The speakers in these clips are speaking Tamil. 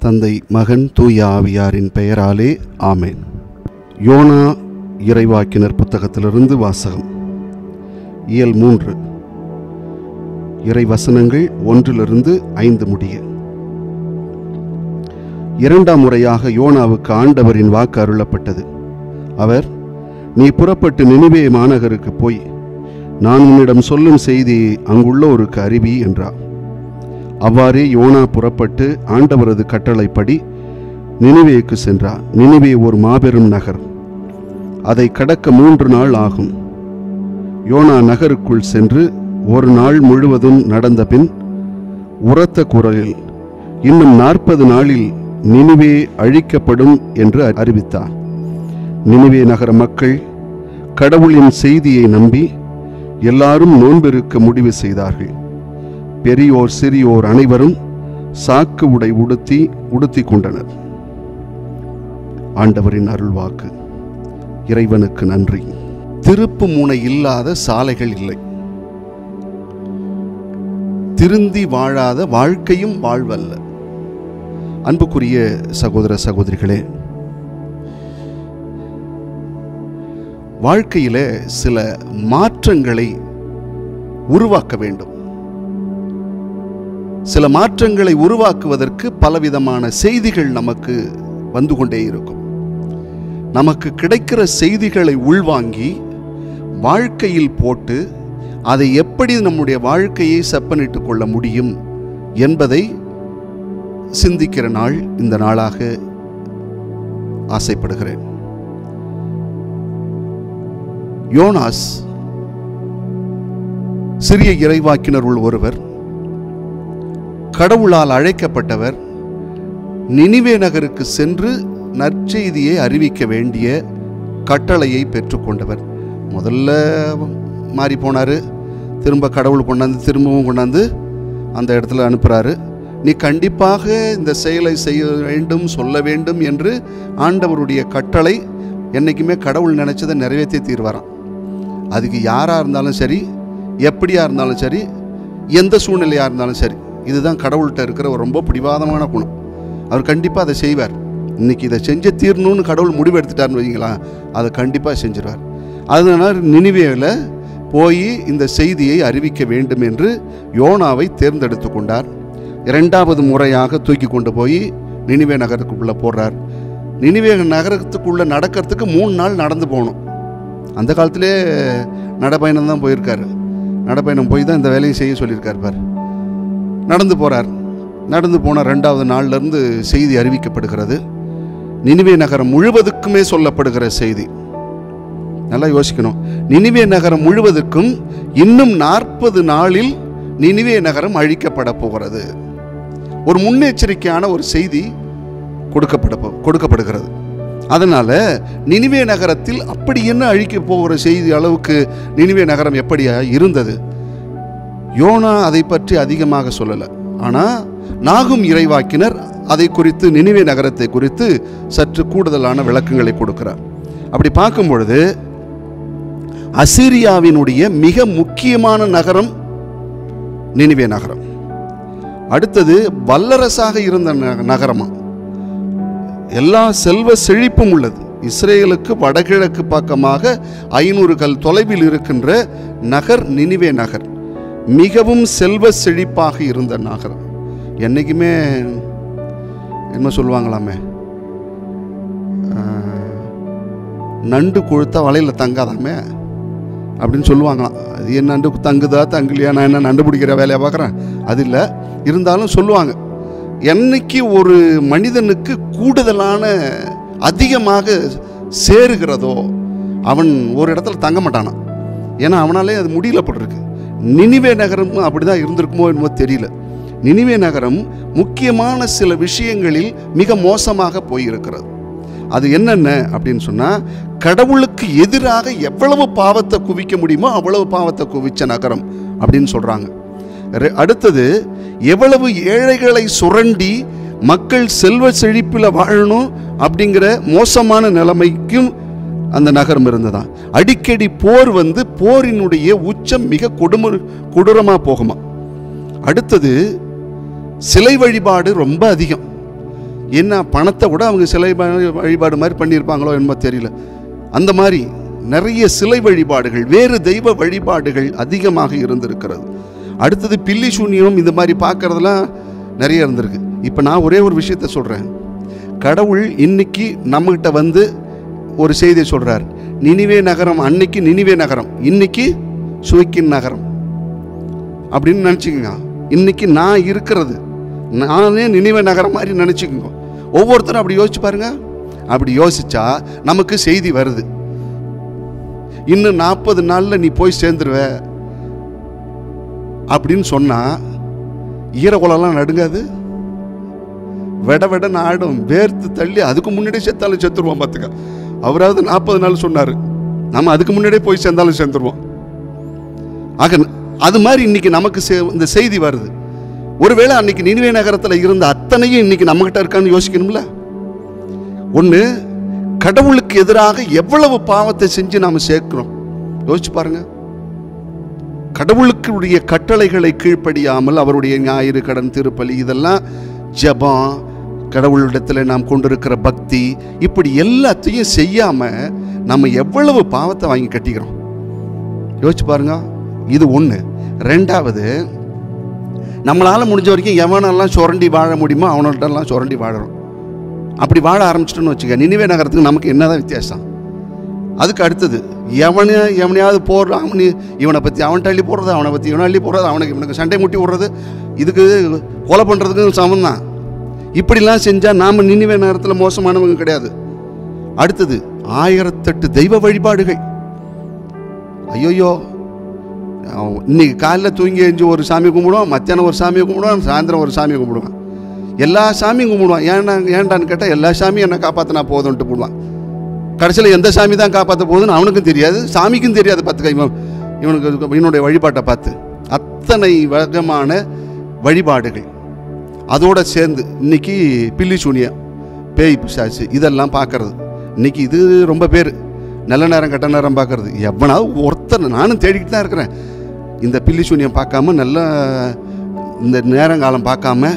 தந்தை மகன் தூய ஆவியாரின் பெயராலே ஆமேன் யோனா இறைவாக்கினர் புத்தகத்திலிருந்து வாசகம் இயல் மூன்று இறை வசனங்கள் ஒன்றிலிருந்து ஐந்து முடிய இரண்டாம் முறையாக யோனாவுக்கு ஆண்டவரின் வாக்கு அருளப்பட்டது அவர் நீ புறப்பட்டு நினிவே மாநகருக்கு போய் நான் உன்னிடம் சொல்லும் செய்தியை அங்குள்ளோருக்கு அறிவி என்றார் அவ்வாறே யோனா புறப்பட்டு ஆண்டவரது கட்டளைப்படி நினிவேக்கு சென்றார் நினிவே ஒரு மாபெரும் நகர் அதை கடக்க மூன்று நாள் ஆகும் யோனா நகருக்குள் சென்று ஒரு நாள் முழுவதும் நடந்த பின் உரத்த குரலில் இன்னும் நாற்பது நாளில் நினிவே அழிக்கப்படும் என்று அறிவித்தார் நினிவே நகர மக்கள் கடவுளின் செய்தியை நம்பி எல்லாரும் நோன்பிருக்க முடிவு செய்தார்கள் பெரியோர் சிறியோர் அனைவரும் சாக்கு உடை உடுத்தி உடுத்தி கொண்டனர் ஆண்டவரின் அருள்வாக்கு இறைவனுக்கு நன்றி திருப்பு முனை இல்லாத சாலைகள் இல்லை திருந்தி வாழாத வாழ்க்கையும் வாழ்வல்ல அன்புக்குரிய சகோதர சகோதரிகளே வாழ்க்கையில சில மாற்றங்களை உருவாக்க வேண்டும் சில மாற்றங்களை உருவாக்குவதற்கு பலவிதமான செய்திகள் நமக்கு வந்து கொண்டே இருக்கும் நமக்கு கிடைக்கிற செய்திகளை உள்வாங்கி வாழ்க்கையில் போட்டு அதை எப்படி நம்முடைய வாழ்க்கையை செப்பனிட்டு கொள்ள முடியும் என்பதை சிந்திக்கிற நாள் இந்த நாளாக ஆசைப்படுகிறேன் யோனாஸ் சிறிய இறைவாக்கினருள் ஒருவர் கடவுளால் அழைக்கப்பட்டவர் நினிவே நகருக்கு சென்று நற்செய்தியை அறிவிக்க வேண்டிய கட்டளையை பெற்றுக்கொண்டவர் முதல்ல மாறி போனார் திரும்ப கடவுள் கொண்டாந்து திரும்பவும் கொண்டாந்து அந்த இடத்துல அனுப்புகிறாரு நீ கண்டிப்பாக இந்த செயலை செய்ய வேண்டும் சொல்ல வேண்டும் என்று ஆண்டவருடைய கட்டளை என்றைக்குமே கடவுள் நினச்சதை நிறைவேற்றி தீர்வாராம் அதுக்கு யாராக இருந்தாலும் சரி எப்படியா இருந்தாலும் சரி எந்த சூழ்நிலையாக இருந்தாலும் சரி இதுதான் கடவுள்கிட்ட இருக்கிற ஒரு ரொம்ப பிடிவாதமான குணம் அவர் கண்டிப்பாக அதை செய்வார் இன்னைக்கு இதை செஞ்சு தீரணும்னு கடவுள் முடிவு எடுத்துட்டாருன்னு வைங்களா அதை கண்டிப்பாக செஞ்சிருவார் அதனால் நினிவேவில் போய் இந்த செய்தியை அறிவிக்க வேண்டும் என்று யோனாவை தேர்ந்தெடுத்து கொண்டார் இரண்டாவது முறையாக தூக்கி கொண்டு போய் நினிவே நகரத்துக்குள்ளே போடுறார் நினிவே நகரத்துக்குள்ளே நடக்கிறதுக்கு மூணு நாள் நடந்து போகணும் அந்த காலத்திலே நடைப்பயணம் தான் போயிருக்காரு நடைப்பயணம் போய் தான் இந்த வேலையை செய்ய சொல்லியிருக்கார் பார் நடந்து போகிறார் நடந்து போன ரெண்டாவது நாள்லேருந்து செய்தி அறிவிக்கப்படுகிறது நினிவே நகரம் முழுவதுக்குமே சொல்லப்படுகிற செய்தி நல்லா யோசிக்கணும் நினிவே நகரம் முழுவதற்கும் இன்னும் நாற்பது நாளில் நினிவே நகரம் அழிக்கப்பட போகிறது ஒரு முன்னெச்சரிக்கையான ஒரு செய்தி கொடுக்கப்பட போ- கொடுக்கப்படுகிறது அதனால நினிவே நகரத்தில் அப்படி என்ன அழிக்க போகிற செய்தி அளவுக்கு நினிவே நகரம் எப்படி இருந்தது யோனா அதை பற்றி அதிகமாக சொல்லலை ஆனால் நாகும் இறைவாக்கினர் அதை குறித்து நினிவே நகரத்தை குறித்து சற்று கூடுதலான விளக்கங்களை கொடுக்கிறார் அப்படி பார்க்கும் பொழுது அசிரியாவினுடைய மிக முக்கியமான நகரம் நினிவே நகரம் அடுத்தது வல்லரசாக இருந்த ந- நகரமா எல்லா செல்வ செழிப்பும் உள்ளது இஸ்ரேலுக்கு வடகிழக்கு பக்கமாக ஐநூறு கல் தொலைவில் இருக்கின்ற நகர் நினிவே நகர் மிகவும் செல்வ செழிப்பாக இருந்த நகரம் என்னைக்குமே என்ன சொல்லுவாங்களாமே ஆஹ், நண்டு கொழுத்தா வலையில் தங்காதாமே அப்படின்னு சொல்லுவாங்களாம் அது என்ன நண்டு தங்குதா தங்குலையா நான் என்ன நண்டு பிடிக்கிற வேலையை பார்க்குறேன் அது இல்லை இருந்தாலும் சொல்லுவாங்க என்னைக்கு ஒரு மனிதனுக்கு கூடுதலான அதிகமாக சேருகிறதோ அவன் ஒரு இடத்துல தங்க மாட்டானான் ஏன்னா அவனாலே அது முடியல போட்டிருக்கு நினிவே நகரம் அப்படி தான் இருந்திருக்குமோ என்னமோ தெரியல நினிவே நகரம் முக்கியமான சில விஷயங்களில் மிக மோசமாக போயிருக்கிறது அது என்னென்ன அப்படின்னு சொன்னால் கடவுளுக்கு எதிராக எவ்வளவு பாவத்தை குவிக்க முடியுமோ அவ்வளவு பாவத்தை குவிச்ச நகரம் அப்படின்னு சொல்கிறாங்க ரெ- அடுத்தது எவ்வளவு ஏழைகளை சுரண்டி மக்கள் செல்வ செழிப்பில் வாழணும் அப்படிங்கிற மோசமான நிலைமைக்கும் அந்த நகரம் இருந்ததா அடிக்கடி போர் வந்து போரினுடைய உச்சம் மிக கொடும கொடூரமாக போகுமா அடுத்தது சிலை வழிபாடு ரொம்ப அதிகம் என்ன பணத்தை கூட அவங்க சிலை வ- வழிபாடு மாதிரி பண்ணியிருப்பாங்களோ என்னமோ தெரியல அந்த மாதிரி நிறைய சிலை வழிபாடுகள் வேறு தெய்வ வழிபாடுகள் அதிகமாக இருந்திருக்கிறது அடுத்தது பில்லி சூன்யம் இந்த மாதிரி பார்க்கறதெல்லாம் நிறைய இருந்திருக்கு இப்போ நான் ஒரே ஒரு விஷயத்த சொல்கிறேன் கடவுள் இன்னைக்கு நம்மகிட்ட வந்து ஒரு செய்தியை சொல்கிறார் நினிவே நகரம் அன்னைக்கு நினிவே நகரம் இன்னைக்கு சுவைக்கின் நகரம் அப்படின்னு நினச்சிக்கோங்க இன்னைக்கு நான் இருக்கிறது நானே நினைவு நகரம் மாதிரி நினச்சிக்கோங்க ஒவ்வொருத்தரும் அப்படி யோசிச்சு பாருங்க அப்படி யோசிச்சா நமக்கு செய்தி வருது இன்னும் நாற்பது நாளில் நீ போய் சேர்ந்துருவ அப்படின்னு சொன்னா ஈரக்குளம்லாம் நடுங்காது வெட வெடன்னு ஆடும் வேர்த்து தள்ளி அதுக்கு முன்னாடியே செத்தாலும் செத்துருவோம் பார்த்துக்க அவராவது நாற்பது நாள் சொன்னார் நம்ம அதுக்கு முன்னாடியே போய் சேர்ந்தாலும் சேர்ந்துருவோம் ஆக அது மாதிரி இன்னைக்கு நமக்கு செ- இந்த செய்தி வருது ஒருவேளை அன்னைக்கு நினைவே நகரத்தில் இருந்த அத்தனையும் இன்னைக்கு நம்மகிட்ட இருக்கான்னு யோசிக்கணும்ல ஒன்று கடவுளுக்கு எதிராக எவ்வளவு பாவத்தை செஞ்சு நாம் சேர்க்கிறோம் யோசிச்சு பாருங்க கடவுளுக்குடைய கட்டளைகளை கீழ்ப்படியாமல் அவருடைய ஞாயிறு கடன் திருப்பலி இதெல்லாம் ஜெபம் கடவுளிடத்தில் நாம் கொண்டிருக்கிற பக்தி இப்படி எல்லாத்தையும் செய்யாம நம்ம எவ்வளவு பாவத்தை வாங்கி கட்டிக்கிறோம் யோசிச்சு பாருங்க இது ஒன்று ரெண்டாவது நம்மளால் முடிஞ்ச வரைக்கும் எவனெல்லாம் சுரண்டி வாழ முடியுமோ அவனோட்டெல்லாம் சுரண்டி வாழறோம் அப்படி வாழ ஆரம்பிச்சிட்டோன்னு வச்சுக்க நினைவே நகரத்துக்கு நமக்கு என்னதான் வித்தியாசம் அதுக்கு அடுத்தது எவனு எவனையாவது போடுறான் அவனு இவனை பற்றி அவன்கிட்ட அள்ளி போடுறது அவனை பற்றி இவனை அள்ளி போடுறது அவனுக்கு இவனுக்கு சண்டை முட்டி விடுறது இதுக்கு கொலை பண்ணுறதுக்கு சமம் தான் இப்படிலாம் செஞ்சால் நாம் நினைவே நேரத்தில் மோசமானவங்க கிடையாது அடுத்தது ஆயிரத்தெட்டு தெய்வ வழிபாடுகள் ஐயோயோ அவன் இன்னைக்கு காலைல தூங்கி எழுந்து ஒரு சாமி கும்பிடுவான் மத்தியானம் ஒரு சாமியை கும்பிடுவான் சாயந்தரம் ஒரு சாமியை கும்பிடுவான் எல்லா சாமியும் கும்பிடுவான் ஏன்டா ஏன்டான்னு கேட்டால் எல்லா சாமியும் என்னை காப்பாற்றினா போதும்ன்ட்டு போடுவான் கடைசியில் எந்த சாமி தான் காப்பாற்ற போகுதுன்னு அவனுக்கும் தெரியாது சாமிக்கும் தெரியாது பார்த்துக்க இவன் இவனுக்கு இவனுடைய வழிபாட்டை பார்த்து அத்தனை வகமான வழிபாடுகள் அதோட சேர்ந்து இன்னைக்கு பில்லி சூனியம் பேய் பிசாசு இதெல்லாம் பார்க்கறது இன்னைக்கு இது ரொம்ப பேர் நல்ல நேரம் கெட்ட நேரம் பார்க்கறது எவனாவது ஒருத்தர் நானும் தேடிக்கிட்டு தான் இருக்கிறேன் இந்த பில்லி சூனியம் பார்க்காம நல்ல இந்த நேரங்காலம் பார்க்காம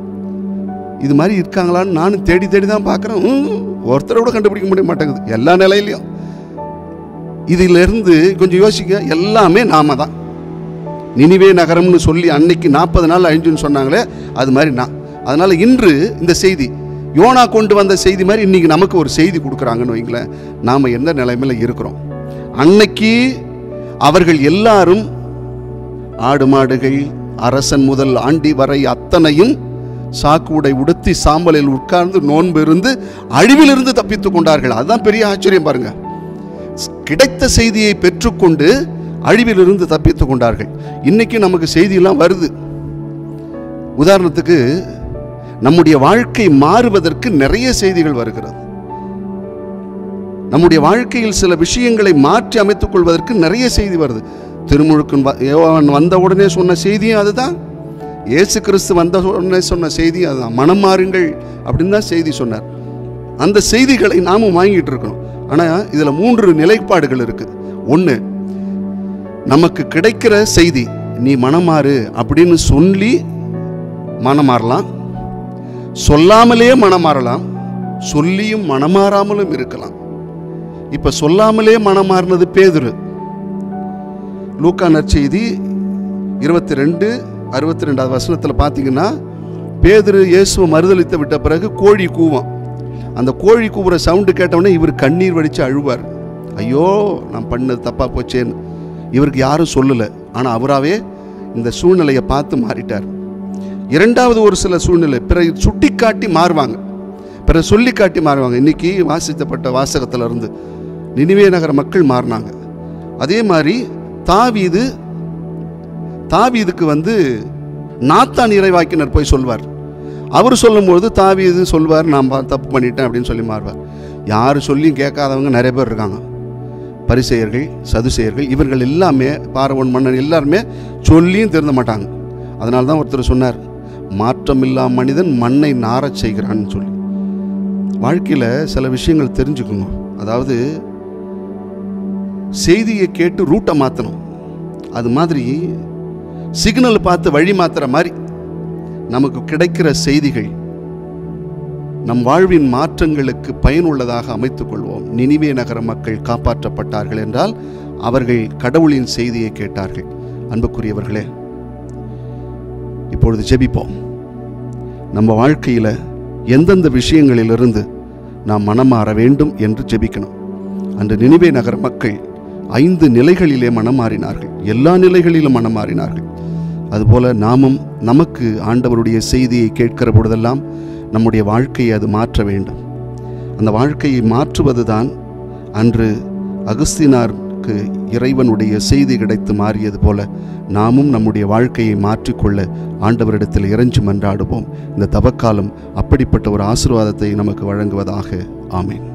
இது மாதிரி இருக்காங்களான்னு நானும் தேடி தேடி தான் பார்க்குறேன் ஒருத்தரை கூட கண்டுபிடிக்க முடிய மாட்டேங்குது எல்லா நிலையிலையும் இதிலிருந்து கொஞ்சம் யோசிக்க எல்லாமே நாம தான் நினிவே நகரம்னு சொல்லி அன்னைக்கு நாற்பது நாள் அழிஞ்சுன்னு சொன்னாங்களே அது மாதிரி நான் அதனால் இன்று இந்த செய்தி யோனா கொண்டு வந்த செய்தி மாதிரி இன்னைக்கு நமக்கு ஒரு செய்தி கொடுக்குறாங்கன்னு வைங்களேன் நாம் எந்த நிலைமையில் இருக்கிறோம் அன்னைக்கு அவர்கள் எல்லாரும் ஆடு மாடுகள் அரசன் முதல் ஆண்டி வரை அத்தனையும் சாக்கு உடை உடுத்தி சாம்பலில் உட்கார்ந்து நோன்பு இருந்து அழிவிலிருந்து தப்பித்துக் கொண்டார்கள் அதுதான் பெரிய ஆச்சரியம் பாருங்க கிடைத்த செய்தியை பெற்றுக்கொண்டு அழிவிலிருந்து தப்பித்துக் கொண்டார்கள் இன்னைக்கு நமக்கு செய்தியெல்லாம் வருது உதாரணத்துக்கு நம்முடைய வாழ்க்கை மாறுவதற்கு நிறைய செய்திகள் வருகிறது நம்முடைய வாழ்க்கையில் சில விஷயங்களை மாற்றி அமைத்துக் கொள்வதற்கு நிறைய செய்தி வருது திருமுழுக்கன் வ- யோவான் வந்த உடனே சொன்ன செய்தியும் அதுதான் இயேசு கிறிஸ்து வந்த உடனே சொன்ன செய்தி அதுதான் மனம் மாறுங்கள் அப்படின்னு தான் செய்தி சொன்னார் அந்த செய்திகளை நாமும் வாங்கிட்டு இருக்கோம் ஆனால் இதில் மூன்று நிலைப்பாடுகள் இருக்குது ஒன்று நமக்கு கிடைக்கிற செய்தி நீ மனமாறு அப்படின்னு சொல்லி மனமாறலாம் சொல்லாமலே மனமாறலாம் சொல்லியும் மனமாறாமலும் இருக்கலாம் இப்போ சொல்லாமலே மனமாறினது பேதுரு லூக்கா நற்செய்தி இருபத்தி ரெண்டு அறுபத்தி ரெண்டாவது வசனத்தில் பார்த்தீங்கன்னா பேதுரு இயேசுவை மறுதளித்து விட்ட பிறகு கோழி கூவும் அந்த கோழி கூவுற சவுண்டு கேட்டவுடனே இவர் கண்ணீர் வடித்து அழுவார் ஐயோ நான் பண்ணது தப்பாக போச்சேன்னு இவருக்கு யாரும் சொல்லலை ஆனால் அவராகவே இந்த சூழ்நிலையை பார்த்து மாறிட்டார் இரண்டாவது ஒரு சில சூழ்நிலை பிறகு சுட்டி காட்டி மாறுவாங்க பிறகு சொல்லி காட்டி மாறுவாங்க இன்னைக்கு வாசித்தப்பட்ட வாசகத்துல இருந்து நினிவே நகர மக்கள் மாறினாங்க அதே மாதிரி தாவீது தாவீதுக்கு வந்து நாத்தான் இறைவாக்கினர் போய் சொல்வார் அவர் சொல்லும்பொழுது தாவீது சொல்வார் நான் பா- தப்பு பண்ணிட்டேன் அப்படின்னு சொல்லி மாறுவார் யார் சொல்லியும் கேட்காதவங்க நிறைய பேர் இருக்காங்க பரிசெயர்கள் சதுசெயர்கள் இவர்கள் எல்லாமே பார்வன் மன்னன் எல்லாருமே சொல்லியும் திருந்த மாட்டாங்க அதனால தான் ஒருத்தர் சொன்னார் மாற்றமில்லா மனிதன் மண்ணை நாரச் செய்கிறான்னு சொல்லி வாழ்க்கையில் சில விஷயங்கள் தெரிஞ்சுக்கணும் அதாவது செய்தியை கேட்டு ரூட்டை மாற்றணும் அது மாதிரி சிக்னல் பார்த்து வழி மாத்துற மாதிரி நமக்கு கிடைக்கிற செய்திகள் நம் வாழ்வின் மாற்றங்களுக்கு பயனுள்ளதாக அமைத்துக் கொள்வோம் நினிவே நகர மக்கள் காப்பாற்றப்பட்டார்கள் என்றால் அவர்கள் கடவுளின் செய்தியை கேட்டார்கள் அன்புக்குரியவர்களே இப்பொழுது ஜெபிப்போம் நம்ம வாழ்க்கையில் எந்தெந்த விஷயங்களிலிருந்து நாம் மனம் மாற வேண்டும் என்று ஜெபிக்கணும் அன்று நினைவே நகர மக்கள் ஐந்து நிலைகளிலே மனம் மாறினார்கள் எல்லா நிலைகளிலும் மனம் மாறினார்கள் அதுபோல நாமும் நமக்கு ஆண்டவருடைய செய்தியை கேட்கிற பொழுதெல்லாம் நம்முடைய வாழ்க்கையை அது மாற்ற வேண்டும் அந்த வாழ்க்கையை மாற்றுவதுதான் அன்று அகஸ்தினாருக்கு இறைவனுடைய செய்தி கிடைத்து மாறியது போல நாமும் நம்முடைய வாழ்க்கையை மாற்றிக்கொள்ள ஆண்டவரிடத்தில் இறைஞ்சி மன்றாடுவோம் இந்த தவக்காலம் அப்படிப்பட்ட ஒரு ஆசீர்வாதத்தை நமக்கு வழங்குவதாக ஆமேன்